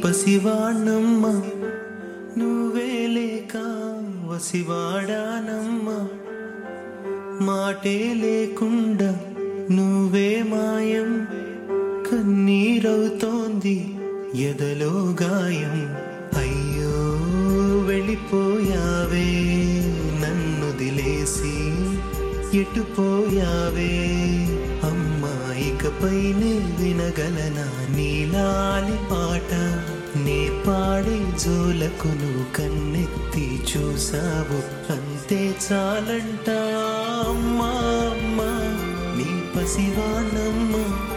పసివాణమ్మ నువ్వే లేక వసివాడానమ్మా మాటే లేకుండా నువ్వే మాయం కన్నీరవుతోంది ఎదలో గాయం అయ్యో వెళ్ళిపోయావే నన్ను దిలేసి ఎటుపోయావే అమ్మాయికపైనే వినగలనా నీలాలి పాట నే పాడే జోలకు నువ్వు కన్నెత్తి చూసావు అంతే చాలంట అమ్మా అమ్మా నీ పసివానమ్మ